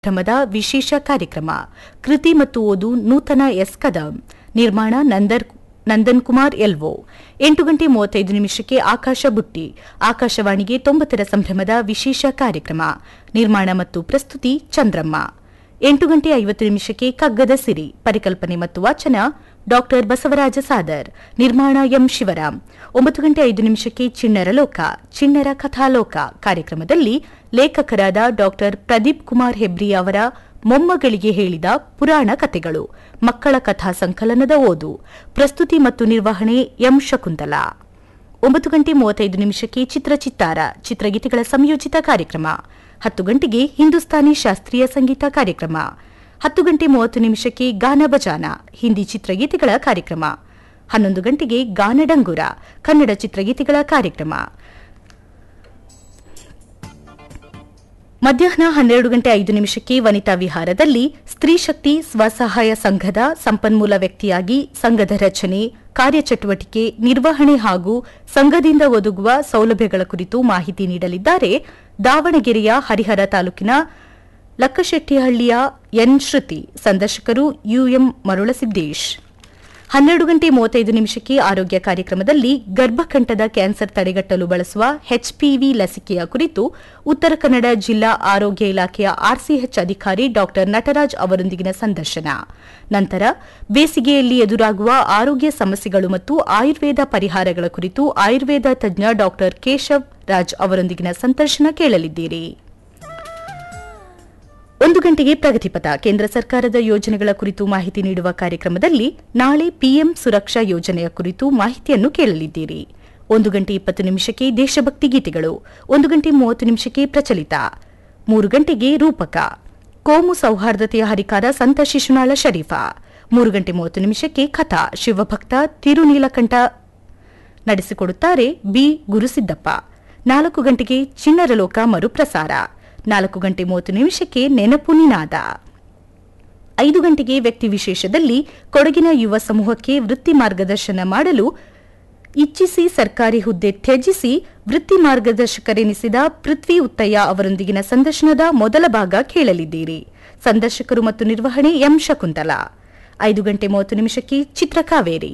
ಕಾರ್ಯಕ್ರಮದ ವಿಶೇಷ ಕಾರ್ಯಕ್ರಮ ಕೃತಿ ಮತ್ತು ಓದು ನೂತನ ಎಸ್ ಕದಂ ನಿರ್ಮಾಣ ನಂದರ್ ನಂದನ್ ಕುಮಾರ್ ಎಲ್ವೋ ಎಂಟು ಗಂಟೆ ಮೂವತ್ತೈದು ನಿಮಿಷಕ್ಕೆ ಆಕಾಶ ಬುಟ್ಟಿ ಆಕಾಶವಾಣಿಗೆ ತೊಂಬತ್ತರ ಸಂಭ್ರಮದ ವಿಶೇಷ ಕಾರ್ಯಕ್ರಮ ನಿರ್ಮಾಣ ಮತ್ತು ಪ್ರಸ್ತುತಿ ಚಂದ್ರಮ್ಮ ಎಂಟು ಗಂಟೆ ಐವತ್ತು ನಿಮಿಷಕ್ಕೆ ಕಗ್ಗದ ಸಿರಿ ಪರಿಕಲ್ಪನೆ ಮತ್ತು ವಾಚನ ಡಾಕ್ಟರ್ ಬಸವರಾಜ ಸಾದರ್ ನಿರ್ಮಾಣ ಎಂ ಶಿವರಾಮ್ ಒಂಬತ್ತು ಗಂಟೆ ಐದು ನಿಮಿಷಕ್ಕೆ ಚಿಣ್ಣರ ಲೋಕ ಚಿಣ್ಣರ ಕಥಾಲೋಕ ಕಾರ್ಯಕ್ರಮದಲ್ಲಿ ಲೇಖಕರಾದ ಡಾಕ್ಟರ್ ಪ್ರದೀಪ್ ಕುಮಾರ್ ಹೆಬ್ರಿ ಅವರ ಮೊಮ್ಮಗಳಿಗೆ ಹೇಳಿದ ಪುರಾಣ ಕಥೆಗಳು ಮಕ್ಕಳ ಕಥಾ ಸಂಕಲನದ ಓದು ಪ್ರಸ್ತುತಿ ಮತ್ತು ನಿರ್ವಹಣೆ ಎಂ ಶಕುಂತಲಾ ಒಂಬತ್ತು ಗಂಟೆ ಮೂವತ್ತೈದು ನಿಮಿಷಕ್ಕೆ ಚಿತ್ರಚಿತ್ತಾರ ಚಿತ್ರಗೀತೆಗಳ ಸಂಯೋಜಿತ ಕಾರ್ಯಕ್ರಮ ಹತ್ತು ಗಂಟೆಗೆ ಹಿಂದೂಸ್ತಾನಿ ಶಾಸ್ತ್ರೀಯ ಸಂಗೀತ ಕಾರ್ಯಕ್ರಮ ಹತ್ತು ಗಂಟೆ ಮೂವತ್ತು ನಿಮಿಷಕ್ಕೆ ಗಾನ ಬಜಾನ ಹಿಂದಿ ಚಿತ್ರಗೀತೆಗಳ ಕಾರ್ಯಕ್ರಮ ಹನ್ನೊಂದು ಗಂಟೆಗೆ ಗಾನಡಂಗುರ ಕನ್ನಡ ಚಿತ್ರಗೀತೆಗಳ ಕಾರ್ಯಕ್ರಮ ಮಧ್ಯಾಹ್ನ ಹನ್ನೆರಡು ಗಂಟೆ ಐದು ನಿಮಿಷಕ್ಕೆ ವನಿತಾ ವಿಹಾರದಲ್ಲಿ ಸ್ತ್ರೀ ಶಕ್ತಿ ಸ್ವಸಹಾಯ ಸಂಘದ ಸಂಪನ್ಮೂಲ ವ್ಯಕ್ತಿಯಾಗಿ ಸಂಘದ ರಚನೆ ಕಾರ್ಯಚಟುವಟಿಕೆ ನಿರ್ವಹಣೆ ಹಾಗೂ ಸಂಘದಿಂದ ಒದಗುವ ಸೌಲಭ್ಯಗಳ ಕುರಿತು ಮಾಹಿತಿ ನೀಡಲಿದ್ದಾರೆ ದಾವಣಗೆರೆಯ ಹರಿಹರ ತಾಲೂಕಿನ ಲಕ್ಕಶೆಟ್ಟಿಹಳ್ಳಿಯ ಎನ್ ಶ್ರುತಿ ಸಂದರ್ಶಕರು ಯುಎಂ ಮರುಳಸಿದ್ದೇಶ್ ಹನ್ನೆರಡು ಗಂಟೆ ಮೂವತ್ತೈದು ನಿಮಿಷಕ್ಕೆ ಆರೋಗ್ಯ ಕಾರ್ಯಕ್ರಮದಲ್ಲಿ ಗರ್ಭಕಂಠದ ಕ್ಯಾನ್ಸರ್ ತಡೆಗಟ್ಟಲು ಬಳಸುವ ಎಚ್ಪಿವಿ ಲಸಿಕೆಯ ಕುರಿತು ಉತ್ತರ ಕನ್ನಡ ಜಿಲ್ಲಾ ಆರೋಗ್ಯ ಇಲಾಖೆಯ ಆರ್ಸಿಎಚ್ ಅಧಿಕಾರಿ ಡಾ ನಟರಾಜ್ ಅವರೊಂದಿಗಿನ ಸಂದರ್ಶನ ನಂತರ ಬೇಸಿಗೆಯಲ್ಲಿ ಎದುರಾಗುವ ಆರೋಗ್ಯ ಸಮಸ್ಯೆಗಳು ಮತ್ತು ಆಯುರ್ವೇದ ಪರಿಹಾರಗಳ ಕುರಿತು ಆಯುರ್ವೇದ ತಜ್ಞ ಡಾ ಕೇಶವ್ ರಾಜ್ ಅವರೊಂದಿಗಿನ ಸಂದರ್ಶನ ಕೇಳಲಿದ್ದೀರಿ ಒಂದು ಗಂಟೆಗೆ ಪ್ರಗತಿಪಥ ಕೇಂದ್ರ ಸರ್ಕಾರದ ಯೋಜನೆಗಳ ಕುರಿತು ಮಾಹಿತಿ ನೀಡುವ ಕಾರ್ಯಕ್ರಮದಲ್ಲಿ ನಾಳೆ ಪಿಎಂ ಸುರಕ್ಷಾ ಯೋಜನೆಯ ಕುರಿತು ಮಾಹಿತಿಯನ್ನು ಕೇಳಲಿದ್ದೀರಿ ಒಂದು ಗಂಟೆ ಇಪ್ಪತ್ತು ನಿಮಿಷಕ್ಕೆ ದೇಶಭಕ್ತಿ ಗೀತೆಗಳು ಒಂದು ಗಂಟೆ ಮೂವತ್ತು ನಿಮಿಷಕ್ಕೆ ಪ್ರಚಲಿತ ಮೂರು ಗಂಟೆಗೆ ರೂಪಕ ಕೋಮು ಸೌಹಾರ್ದತೆಯ ಹರಿಕಾರ ಸಂತ ಶಿಶುನಾಳ ಶರೀಫಾ ಮೂರು ಗಂಟೆ ಮೂವತ್ತು ನಿಮಿಷಕ್ಕೆ ಕಥಾ ಶಿವಭಕ್ತ ತಿರುನೀಲಕಂಠ ನಡೆಸಿಕೊಡುತ್ತಾರೆ ಬಿ ಗುರುಸಿದ್ದಪ್ಪ ನಾಲ್ಕು ಗಂಟೆಗೆ ಚಿಣ್ಣರ ಲೋಕ ಮರುಪ್ರಸಾರ ನಾಲ್ಕು ಗಂಟೆ ಮೂವತ್ತು ನಿಮಿಷಕ್ಕೆ ನೆನಪು ನಿನಾದ ಐದು ಗಂಟೆಗೆ ವ್ಯಕ್ತಿ ವಿಶೇಷದಲ್ಲಿ ಕೊಡಗಿನ ಯುವ ಸಮೂಹಕ್ಕೆ ವೃತ್ತಿ ಮಾರ್ಗದರ್ಶನ ಮಾಡಲು ಇಚ್ಛಿಸಿ ಸರ್ಕಾರಿ ಹುದ್ದೆ ತ್ಯಜಿಸಿ ವೃತ್ತಿ ಮಾರ್ಗದರ್ಶಕರೆನಿಸಿದ ಪೃಥ್ವಿ ಉತ್ತಯ್ಯ ಅವರೊಂದಿಗಿನ ಸಂದರ್ಶನದ ಮೊದಲ ಭಾಗ ಕೇಳಲಿದ್ದೀರಿ ಸಂದರ್ಶಕರು ಮತ್ತು ನಿರ್ವಹಣೆ ಎಂ ಶಕುಂತಲಾ ಐದು ಗಂಟೆ ಮೂವತ್ತು ನಿಮಿಷಕ್ಕೆ ಚಿತ್ರಕಾವೇರಿ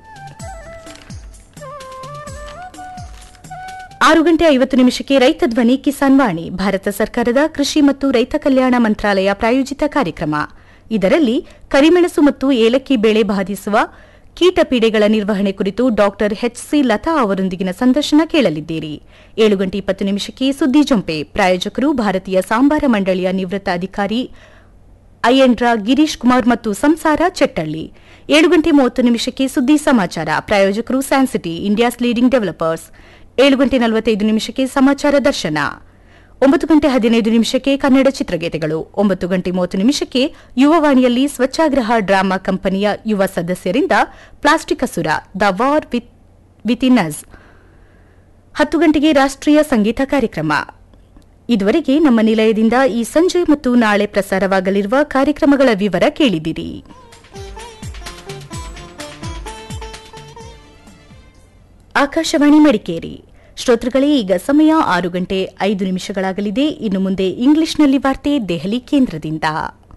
ಆರು ಗಂಟೆ ಐವತ್ತು ನಿಮಿಷಕ್ಕೆ ರೈತ ಧ್ವನಿ ಕಿಸಾನ್ ವಾಣಿ ಭಾರತ ಸರ್ಕಾರದ ಕೃಷಿ ಮತ್ತು ರೈತ ಕಲ್ಯಾಣ ಮಂತ್ರಾಲಯ ಪ್ರಾಯೋಜಿತ ಕಾರ್ಯಕ್ರಮ ಇದರಲ್ಲಿ ಕರಿಮೆಣಸು ಮತ್ತು ಏಲಕ್ಕಿ ಬೆಳೆ ಬಾಧಿಸುವ ಕೀಟಪೀಡೆಗಳ ನಿರ್ವಹಣೆ ಕುರಿತು ಡಾಕ್ಟರ್ ಎಚ್ಸಿ ಲತಾ ಅವರೊಂದಿಗಿನ ಸಂದರ್ಶನ ಕೇಳಲಿದ್ದೀರಿ ಏಳು ಗಂಟೆ ಇಪ್ಪತ್ತು ನಿಮಿಷಕ್ಕೆ ಸುದ್ದಿ ಜೊಂಪೆ ಪ್ರಾಯೋಜಕರು ಭಾರತೀಯ ಸಾಂಬಾರ ಮಂಡಳಿಯ ನಿವೃತ್ತ ಅಧಿಕಾರಿ ಅಯ್ಯಂಡ್ರ ಗಿರೀಶ್ ಕುಮಾರ್ ಮತ್ತು ಸಂಸಾರ ಚೆಟ್ಟಳ್ಳಿ ಏಳು ಗಂಟೆ ಮೂವತ್ತು ನಿಮಿಷಕ್ಕೆ ಸುದ್ದಿ ಸಮಾಚಾರ ಪ್ರಾಯೋಜಕರು ಸ್ಯಾನ್ಸಿಟಿ ಇಂಡಿಯಾಸ್ ಲೀಡಿಂಗ್ ಡೆವಲಪರ್ಸ್ ಏಳು ಗಂಟೆ ನಲವತ್ತೈದು ನಿಮಿಷಕ್ಕೆ ಸಮಾಚಾರ ದರ್ಶನ ಒಂಬತ್ತು ಗಂಟೆ ಹದಿನೈದು ನಿಮಿಷಕ್ಕೆ ಕನ್ನಡ ಚಿತ್ರಗೀತೆಗಳು ಒಂಬತ್ತು ಗಂಟೆ ಮೂವತ್ತು ನಿಮಿಷಕ್ಕೆ ಯುವವಾಣಿಯಲ್ಲಿ ಸ್ವಚ್ಛಾಗ್ರಹ ಡ್ರಾಮಾ ಕಂಪನಿಯ ಯುವ ಸದಸ್ಯರಿಂದ ಪ್ಲಾಸ್ಟಿಕ್ ಅಸುರ the war with within us ಹತ್ತು ಗಂಟೆಗೆ ರಾಷ್ಟ್ರೀಯ ಸಂಗೀತ ಕಾರ್ಯಕ್ರಮ ಇದುವರೆಗೆ ನಮ್ಮ ನಿಲಯದಿಂದ ಈ ಸಂಜೆ ಮತ್ತು ನಾಳೆ ಪ್ರಸಾರವಾಗಲಿರುವ ಕಾರ್ಯಕ್ರಮಗಳ ವಿವರ ಕೇಳಿದಿರಿ ಆಕಾಶವಾಣಿ ಮಡಿಕೇರಿ ಶ್ರೋತೃಗಳೇ ಈಗ ಸಮಯ ಆರು ಗಂಟೆ ಐದು ನಿಮಿಷಗಳಾಗಲಿದೆ ಇನ್ನು ಮುಂದೆ ಇಂಗ್ಲಿಷ್ನಲ್ಲಿ ವಾರ್ತೆ ದೆಹಲಿ ಕೇಂದ್ರದಿಂದ